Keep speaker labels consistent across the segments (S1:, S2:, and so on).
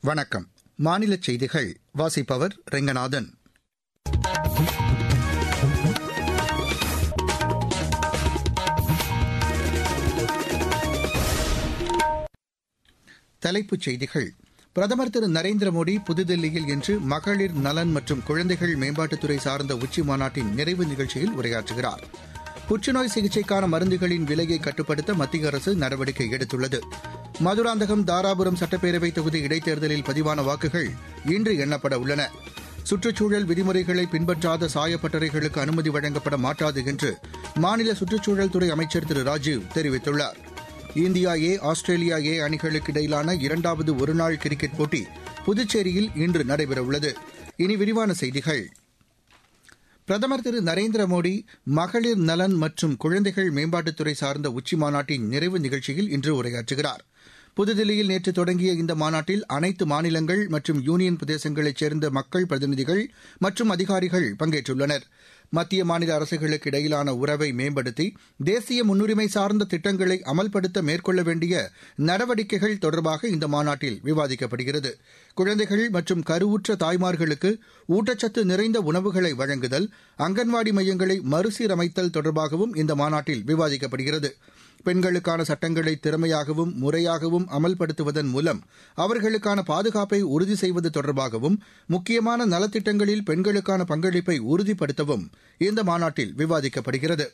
S1: வணக்கம் மாநில செய்திகள் வாசிப்பவர் ரெங்கநாதன் தலைப்புச் செய்திகள் பிரதமர் திரு நரேந்திர மோடி புதுதில்லியில் இன்று மகளிர் நலன் மற்றும் குழந்தைகள் மேம்பாட்டுத்துறை சார்ந்த உச்சி மாநாட்டின் நிறைவு நிகழ்ச்சியில் உரையாற்றுகிறார் புற்றுநோய் சிகிச்சைக்கான மருந்துகளின் விலையை கட்டுப்படுத்த மத்திய அரசு நடவடிக்கை எடுத்துள்ளது மதுராந்தகம் தாராபுரம் சட்டப்பேரவை தொகுதி இடைத்தேர்தலில் பதிவான வாக்குகள் இன்று எண்ணப்பட உள்ளன சுற்றுச்சூழல் விதிமுறைகளை பின்பற்றாத சாயப்பட்டறைகளுக்கு அனுமதி வழங்கப்பட மாட்டாது என்று மாநில சுற்றுச்சூழல் துறை அமைச்சர் திரு ராஜீவ் தெரிவித்துள்ளார் இந்தியா ஏ ஆஸ்திரேலியா ஏ அணிகளுக்கு இடையிலான இரண்டாவது ஒருநாள் கிரிக்கெட் போட்டி புதுச்சேரியில் இன்று நடைபெறவுள்ளது இனி விரிவான செய்திகள் பிரதமர் திரு நரேந்திர மோடி மகளிர் நலன் மற்றும் குழந்தைகள் மேம்பாட்டுத்துறை சார்ந்த உச்சி மாநாட்டின் நிறைவு நிகழ்ச்சியில் இன்று உரையாற்றுகிறார் புதுதில்லியில் நேற்று தொடங்கிய இந்த மாநாட்டில் அனைத்து மாநிலங்கள் மற்றும் யூனியன் பிரதேசங்களைச் சேர்ந்த மக்கள் பிரதிநிதிகள் மற்றும் அதிகாரிகள் பங்கேற்றுள்ளனர் மத்திய மாநில அரசுகளுக்கு இடையிலான உறவை மேம்படுத்தி தேசிய முன்னுரிமை சார்ந்த திட்டங்களை அமல்படுத்த மேற்கொள்ள வேண்டிய நடவடிக்கைகள் தொடர்பாக இந்த மாநாட்டில் விவாதிக்கப்படுகிறது குழந்தைகள் மற்றும் கருவுற்ற தாய்மார்களுக்கு ஊட்டச்சத்து நிறைந்த உணவுகளை வழங்குதல் அங்கன்வாடி மையங்களை மறுசீரமைத்தல் தொடர்பாகவும் இந்த மாநாட்டில் விவாதிக்கப்படுகிறது பெண்களுக்கான சட்டங்களை திறமையாகவும் முறையாகவும் அமல்படுத்துவதன் மூலம் அவர்களுக்கான பாதுகாப்பை உறுதி செய்வது தொடர்பாகவும் முக்கியமான நலத்திட்டங்களில் பெண்களுக்கான பங்களிப்பை உறுதிப்படுத்தவும் இந்த மாநாட்டில் விவாதிக்கப்படுகிறது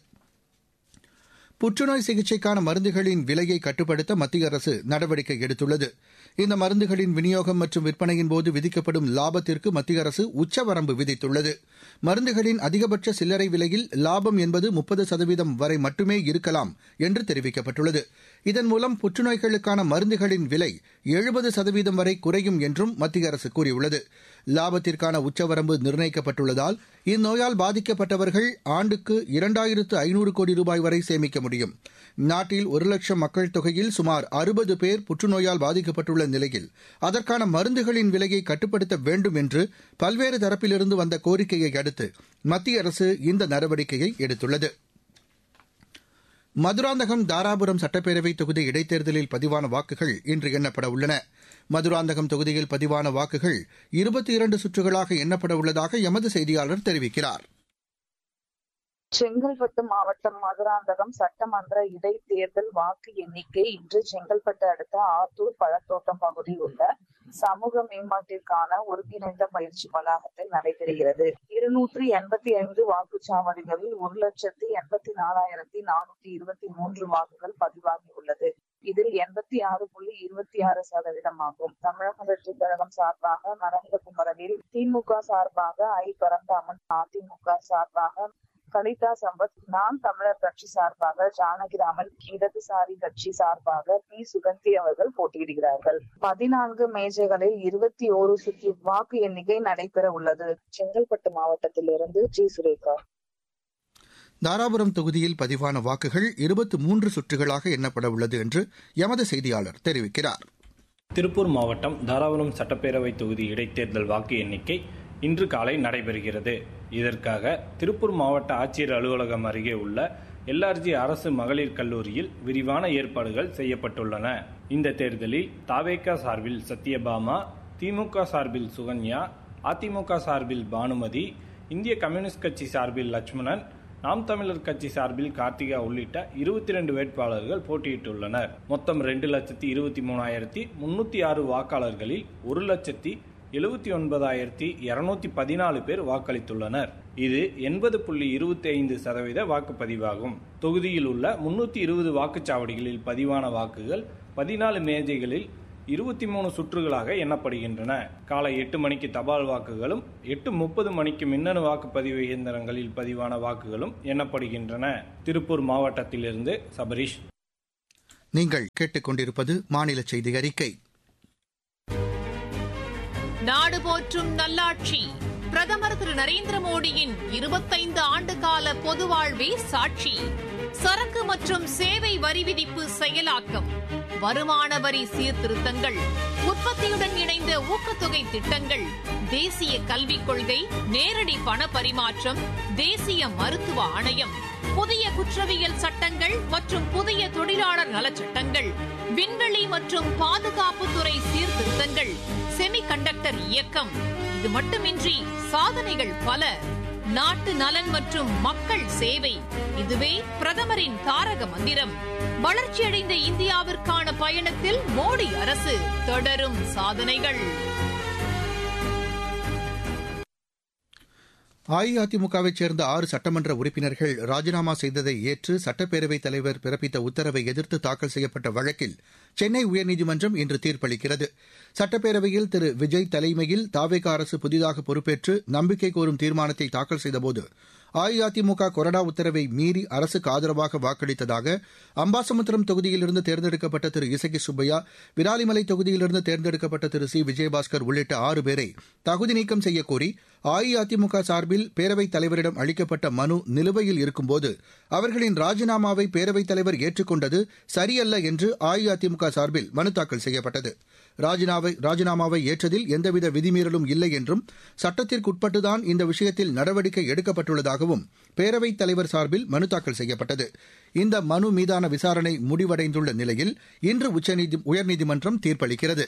S1: புற்றுநோய் சிகிச்சைக்கான மருந்துகளின் விலையை கட்டுப்படுத்த மத்திய அரசு நடவடிக்கை எடுத்துள்ளது இந்த மருந்துகளின் விநியோகம் மற்றும் விற்பனையின் போது விதிக்கப்படும் லாபத்திற்கு மத்திய அரசு உச்சவரம்பு விதித்துள்ளது மருந்துகளின் அதிகபட்ச சில்லறை விலையில் லாபம் என்பது முப்பது சதவீதம் வரை மட்டுமே இருக்கலாம் என்று தெரிவிக்கப்பட்டுள்ளது இதன் மூலம் புற்றுநோய்களுக்கான மருந்துகளின் விலை எழுபது சதவீதம் வரை குறையும் என்றும் மத்திய அரசு கூறியுள்ளது லாபத்திற்கான உச்சவரம்பு நிர்ணயிக்கப்பட்டுள்ளதால் இந்நோயால் பாதிக்கப்பட்டவர்கள் ஆண்டுக்கு இரண்டாயிரத்து ஐநூறு கோடி ரூபாய் வரை சேமிக்க முடியும் நாட்டில் ஒரு லட்சம் மக்கள் தொகையில் சுமார் அறுபது பேர் புற்றுநோயால் பாதிக்கப்பட்டுள்ள நிலையில் அதற்கான மருந்துகளின் விலையை கட்டுப்படுத்த வேண்டும் என்று பல்வேறு தரப்பிலிருந்து வந்த கோரிக்கையை அடுத்து மத்திய அரசு இந்த நடவடிக்கையை எடுத்துள்ளது மதுராந்தகம் தாராபுரம் சட்டப்பேரவை தொகுதி இடைத்தேர்தலில் பதிவான வாக்குகள் இன்று எண்ணப்பட உள்ளன மதுராந்தகம் தொகுதியில் பதிவான வாக்குகள் இருபத்தி இரண்டு சுற்றுகளாக எண்ணப்பட உள்ளதாக எமது செய்தியாளர் தெரிவிக்கிறார்
S2: செங்கல்பட்டு மாவட்டம் மதுராந்தகம் சட்டமன்ற இடைத்தேர்தல் வாக்கு எண்ணிக்கை இன்று செங்கல்பட்டு அடுத்த ஆத்தூர் பழத்தோட்டம் பகுதியில் உள்ள சமூக மேம்பாட்டிற்கான ஒருங்கிணைந்த பயிற்சி வளாகத்தில் நடைபெறுகிறது இருநூற்றி எண்பத்தி ஐந்து வாக்குச்சாவடிகளில் ஒரு லட்சத்தி எண்பத்தி நாலாயிரத்தி நானூத்தி இருபத்தி மூன்று வாக்குகள் பதிவாகியுள்ளது இதில் எண்பத்தி ஆறு புள்ளி இருபத்தி ஆறு சதவீதம் ஆகும் தமிழக வெற்றி கழகம் சார்பாக நரேந்திரகுமரனில் திமுக சார்பாக ஐ பரந்தாமன் அதிமுக சார்பாக கலிதா சம்பத் நான் தமிழர் கட்சி சார்பாக ஜானகிராமன் இடதுசாரி கட்சி சார்பாக பி சுகந்தி அவர்கள் போட்டியிடுகிறார்கள் பதினான்கு மேஜைகளில் இருபத்தி ஓரு சுற்று வாக்கு எண்ணிக்கை நடைபெற உள்ளது செங்கல்பட்டு மாவட்டத்திலிருந்து ஜி சுரேகா
S1: தாராபுரம் தொகுதியில் பதிவான வாக்குகள் இருபத்தி மூன்று சுற்றுகளாக எண்ணப்பட உள்ளது என்று எமது செய்தியாளர் தெரிவிக்கிறார்
S3: திருப்பூர் மாவட்டம் தாராபுரம் சட்டப்பேரவை தொகுதி இடைத்தேர்தல் வாக்கு எண்ணிக்கை இன்று காலை நடைபெறுகிறது இதற்காக திருப்பூர் மாவட்ட ஆட்சியர் அலுவலகம் அருகே உள்ள எல்ஆர்ஜி அரசு மகளிர் கல்லூரியில் விரிவான ஏற்பாடுகள் செய்யப்பட்டுள்ளன இந்த தேர்தலில் தாவேகா சார்பில் சத்யபாமா திமுக சார்பில் சுகன்யா அதிமுக சார்பில் பானுமதி இந்திய கம்யூனிஸ்ட் கட்சி சார்பில் லட்சுமணன் நாம் தமிழர் கட்சி சார்பில் கார்த்திகா உள்ளிட்ட இருபத்தி ரெண்டு வேட்பாளர்கள் போட்டியிட்டுள்ளனர் மொத்தம் ரெண்டு லட்சத்தி இருபத்தி மூணாயிரத்தி முன்னூத்தி ஆறு வாக்காளர்களில் ஒரு லட்சத்தி எழுபத்தி ஒன்பதாயிரத்தி இருநூத்தி பதினாலு பேர் வாக்களித்துள்ளனர் இது எண்பது புள்ளி இருபத்தி ஐந்து சதவீத வாக்குப்பதிவாகும் தொகுதியில் உள்ள முன்னூத்தி இருபது வாக்குச்சாவடிகளில் பதிவான வாக்குகள் பதினாலு மேஜைகளில் இருபத்தி மூணு சுற்றுகளாக எண்ணப்படுகின்றன காலை எட்டு மணிக்கு தபால் வாக்குகளும் எட்டு முப்பது மணிக்கு மின்னணு வாக்குப்பதிவு இயந்திரங்களில் பதிவான வாக்குகளும் எண்ணப்படுகின்றன திருப்பூர் மாவட்டத்திலிருந்து சபரீஷ்
S1: நீங்கள் கேட்டுக்கொண்டிருப்பது மாநில செய்தி அறிக்கை
S4: நாடு போற்றும் நல்லாட்சி பிரதமர் திரு நரேந்திர மோடியின் இருபத்தைந்து ஆண்டு கால பொது வாழ்வே சாட்சி சரக்கு மற்றும் சேவை வரி விதிப்பு செயலாக்கம் வருமான வரி சீர்திருத்தங்கள் உற்பத்தியுடன் இணைந்த ஊக்கத்தொகை திட்டங்கள் தேசிய கல்விக் கொள்கை நேரடி பண பரிமாற்றம் தேசிய மருத்துவ ஆணையம் புதிய குற்றவியல் சட்டங்கள் மற்றும் புதிய தொழிலாளர் நலச்சட்டங்கள் விண்வெளி மற்றும் பாதுகாப்புத்துறை சீர்திருத்தங்கள் செமி கண்டக்டர் இயக்கம் இது மட்டுமின்றி சாதனைகள் பல நாட்டு நலன் மற்றும் மக்கள் சேவை இதுவே பிரதமரின் தாரக மந்திரம் வளர்ச்சியடைந்த இந்தியாவிற்கான பயணத்தில் மோடி அரசு தொடரும் சாதனைகள்
S1: அஇஅதிமுகவைச் சேர்ந்த ஆறு சட்டமன்ற உறுப்பினர்கள் ராஜினாமா செய்ததை ஏற்று சட்டப்பேரவைத் தலைவர் பிறப்பித்த உத்தரவை எதிர்த்து தாக்கல் செய்யப்பட்ட வழக்கில் சென்னை உயர்நீதிமன்றம் இன்று தீர்ப்பளிக்கிறது சட்டப்பேரவையில் திரு விஜய் தலைமையில் தாவேக அரசு புதிதாக பொறுப்பேற்று நம்பிக்கை கோரும் தீர்மானத்தை தாக்கல் செய்தபோது அஇஅதிமுக கொறடா உத்தரவை மீறி அரசுக்கு ஆதரவாக வாக்களித்ததாக அம்பாசமுத்திரம் தொகுதியிலிருந்து தேர்ந்தெடுக்கப்பட்ட திரு இசகி சுப்பையா விராலிமலை தொகுதியிலிருந்து தேர்ந்தெடுக்கப்பட்ட திரு சி விஜயபாஸ்கர் உள்ளிட்ட ஆறு பேரை தகுதி நீக்கம் செய்யக்கோரி அஇஅதிமுக சார்பில் பேரவைத் தலைவரிடம் அளிக்கப்பட்ட மனு நிலுவையில் இருக்கும்போது அவர்களின் ராஜினாமாவை பேரவைத் தலைவர் ஏற்றுக்கொண்டது சரியல்ல என்று அஇஅதிமுக சார்பில் மனு தாக்கல் செய்யப்பட்டது ராஜினாமாவை ஏற்றதில் எந்தவித விதிமீறலும் இல்லை என்றும் சட்டத்திற்குட்பட்டுதான் இந்த விஷயத்தில் நடவடிக்கை எடுக்கப்பட்டுள்ளதாகவும் பேரவைத் தலைவர் சார்பில் மனு தாக்கல் செய்யப்பட்டது இந்த மனு மீதான விசாரணை முடிவடைந்துள்ள நிலையில் இன்று உயர்நீதிமன்றம் தீர்ப்பளிக்கிறது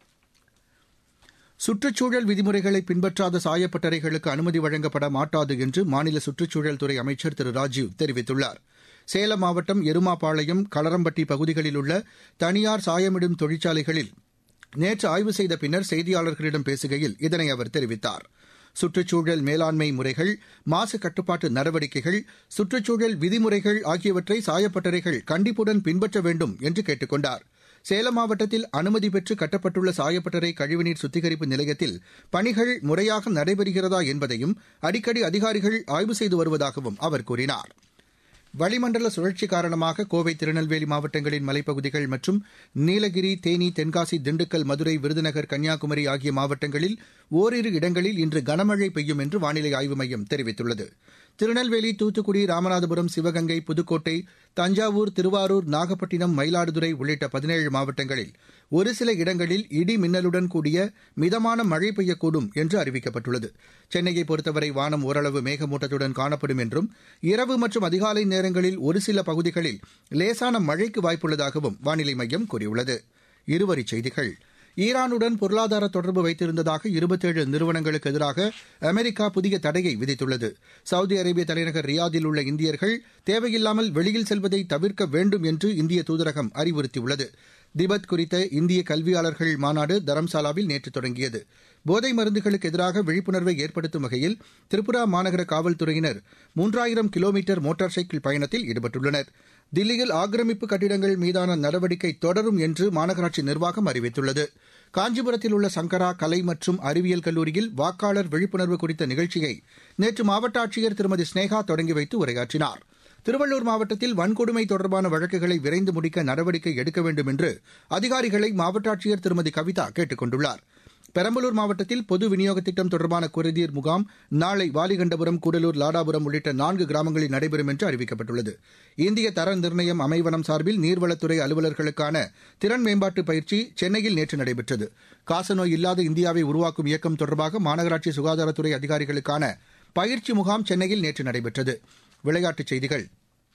S1: சுற்றுச்சூழல் விதிமுறைகளை பின்பற்றாத சாயப்பட்டறைகளுக்கு அனுமதி வழங்கப்பட மாட்டாது என்று மாநில சுற்றுச்சூழல் துறை அமைச்சர் திரு ராஜீவ் தெரிவித்துள்ளார் சேலம் மாவட்டம் எருமாபாளையம் களரம்பட்டி பகுதிகளில் உள்ள தனியார் சாயமிடும் தொழிற்சாலைகளில் நேற்று ஆய்வு செய்த பின்னர் செய்தியாளர்களிடம் பேசுகையில் இதனை அவர் தெரிவித்தார் சுற்றுச்சூழல் மேலாண்மை முறைகள் மாசு கட்டுப்பாட்டு நடவடிக்கைகள் சுற்றுச்சூழல் விதிமுறைகள் ஆகியவற்றை சாயப்பட்டறைகள் கண்டிப்புடன் பின்பற்ற வேண்டும் என்று கேட்டுக் கொண்டார் சேலம் மாவட்டத்தில் அனுமதி பெற்று கட்டப்பட்டுள்ள சாயப்பட்டறை கழிவுநீர் சுத்திகரிப்பு நிலையத்தில் பணிகள் முறையாக நடைபெறுகிறதா என்பதையும் அடிக்கடி அதிகாரிகள் ஆய்வு செய்து வருவதாகவும் அவர் கூறினார் வளிமண்டல சுழற்சி காரணமாக கோவை திருநெல்வேலி மாவட்டங்களின் மலைப்பகுதிகள் மற்றும் நீலகிரி தேனி தென்காசி திண்டுக்கல் மதுரை விருதுநகர் கன்னியாகுமரி ஆகிய மாவட்டங்களில் ஓரிரு இடங்களில் இன்று கனமழை பெய்யும் என்று வானிலை ஆய்வு மையம் தெரிவித்துள்ளது திருநெல்வேலி தூத்துக்குடி ராமநாதபுரம் சிவகங்கை புதுக்கோட்டை தஞ்சாவூர் திருவாரூர் நாகப்பட்டினம் மயிலாடுதுறை உள்ளிட்ட பதினேழு மாவட்டங்களில் ஒரு சில இடங்களில் இடி மின்னலுடன் கூடிய மிதமான மழை பெய்யக்கூடும் என்று அறிவிக்கப்பட்டுள்ளது சென்னையை பொறுத்தவரை வானம் ஓரளவு மேகமூட்டத்துடன் காணப்படும் என்றும் இரவு மற்றும் அதிகாலை நேரங்களில் ஒரு சில பகுதிகளில் லேசான மழைக்கு வாய்ப்புள்ளதாகவும் வானிலை மையம் கூறியுள்ளது இருவரிச் செய்திகள் ஈரானுடன் பொருளாதார தொடர்பு வைத்திருந்ததாக இருபத்தேழு நிறுவனங்களுக்கு எதிராக அமெரிக்கா புதிய தடையை விதித்துள்ளது சவுதி அரேபிய தலைநகர் ரியாதில் உள்ள இந்தியர்கள் தேவையில்லாமல் வெளியில் செல்வதை தவிர்க்க வேண்டும் என்று இந்திய தூதரகம் அறிவுறுத்தியுள்ளது திபெத் குறித்த இந்திய கல்வியாளர்கள் மாநாடு தரம்சாலாவில் நேற்று தொடங்கியது போதை மருந்துகளுக்கு எதிராக விழிப்புணர்வை ஏற்படுத்தும் வகையில் திரிபுரா மாநகர காவல்துறையினர் மூன்றாயிரம் கிலோமீட்டர் மோட்டார் சைக்கிள் பயணத்தில் ஈடுபட்டுள்ளனர் தில்லியில் ஆக்கிரமிப்பு கட்டிடங்கள் மீதான நடவடிக்கை தொடரும் என்று மாநகராட்சி நிர்வாகம் அறிவித்துள்ளது காஞ்சிபுரத்தில் உள்ள சங்கரா கலை மற்றும் அறிவியல் கல்லூரியில் வாக்காளர் விழிப்புணர்வு குறித்த நிகழ்ச்சியை நேற்று மாவட்ட ஆட்சியர் திருமதி ஸ்னேகா தொடங்கி வைத்து உரையாற்றினார் திருவள்ளூர் மாவட்டத்தில் வன்கொடுமை தொடர்பான வழக்குகளை விரைந்து முடிக்க நடவடிக்கை எடுக்க வேண்டும் என்று அதிகாரிகளை மாவட்ட ஆட்சியர் திருமதி கவிதா கேட்டுக் கொண்டுள்ளார் பெரம்பலூர் மாவட்டத்தில் பொது விநியோக திட்டம் தொடர்பான குறைதீர் முகாம் நாளை வாலிகண்டபுரம் கூடலூர் லாடாபுரம் உள்ளிட்ட நான்கு கிராமங்களில் நடைபெறும் என்று அறிவிக்கப்பட்டுள்ளது இந்திய தர நிர்ணயம் அமைவனம் சார்பில் நீர்வளத்துறை அலுவலர்களுக்கான திறன் மேம்பாட்டு பயிற்சி சென்னையில் நேற்று நடைபெற்றது காசநோய் இல்லாத இந்தியாவை உருவாக்கும் இயக்கம் தொடர்பாக மாநகராட்சி சுகாதாரத்துறை அதிகாரிகளுக்கான பயிற்சி முகாம் சென்னையில் நேற்று நடைபெற்றது விளையாட்டுச் செய்திகள்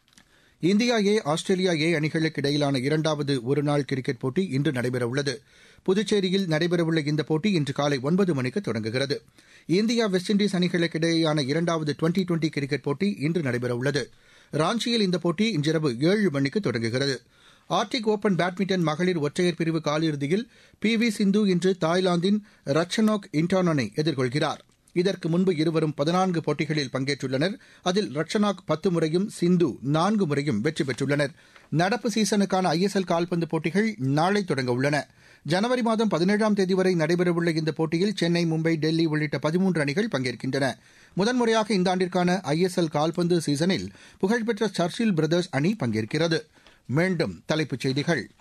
S1: இந்தியா ஏ ஆஸ்திரேலியா ஏ அணிகளுக்கு இடையிலான இரண்டாவது ஒருநாள் கிரிக்கெட் போட்டி இன்று நடைபெறவுள்ளது புதுச்சேரியில் நடைபெறவுள்ள இந்த போட்டி இன்று காலை ஒன்பது மணிக்கு தொடங்குகிறது இந்தியா வெஸ்ட் இண்டீஸ் அணிகளுக்கு இடையேயான இரண்டாவது டுவெண்டி டுவெண்டி கிரிக்கெட் போட்டி இன்று நடைபெறவுள்ளது ராஞ்சியில் இந்த போட்டி இன்றிரவு ஏழு மணிக்கு தொடங்குகிறது ஆர்டிக் ஓபன் பேட்மிண்டன் மகளிர் ஒற்றையர் பிரிவு காலிறுதியில் பி வி சிந்து இன்று தாய்லாந்தின் ரச்சனோக் இன்டானனை எதிர்கொள்கிறார் இதற்கு முன்பு இருவரும் பதினான்கு போட்டிகளில் பங்கேற்றுள்ளனர் அதில் ரட்சனாக் பத்து முறையும் சிந்து நான்கு முறையும் வெற்றி பெற்றுள்ளனர் நடப்பு சீசனுக்கான ஐஎஸ்எல் கால்பந்து போட்டிகள் நாளை தொடங்க உள்ளன ஜனவரி மாதம் பதினேழாம் தேதி வரை நடைபெறவுள்ள இந்த போட்டியில் சென்னை மும்பை டெல்லி உள்ளிட்ட பதிமூன்று அணிகள் பங்கேற்கின்றன முதன்முறையாக இந்த ஆண்டிற்கான ஐஎஸ்எல் கால்பந்து சீசனில் புகழ்பெற்ற சர்ச்சில் பிரதர்ஸ் அணி பங்கேற்கிறது மீண்டும் தலைப்புச் செய்திகள்